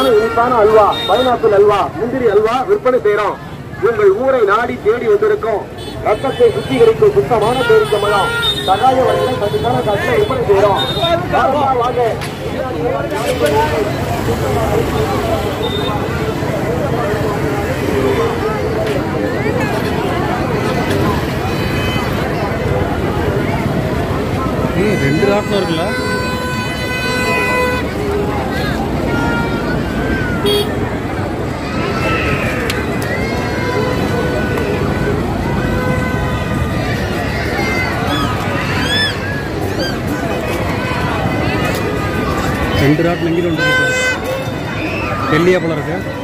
சுவையான இனிப்பான அல்வா பைனாப்பிள் அல்வா முந்திரி அல்வா விற்பனை செய்யறோம் உங்கள் ஊரை நாடி தேடி வந்திருக்கோம் ரத்தத்தை சுத்திகரிக்கும் சுத்தமான பேரிச்சம்பழம் சகாய வகையில கண்டிப்பான காசுல விற்பனை செய்யறோம் வாங்க, வாங்க ஏய் ரெண்டு ராட்டினம் இருக்குல்ல ரெண்டு ராட்டினம் இங்கே ஒன்று இருக்கு டெல்லியா போல இருக்கு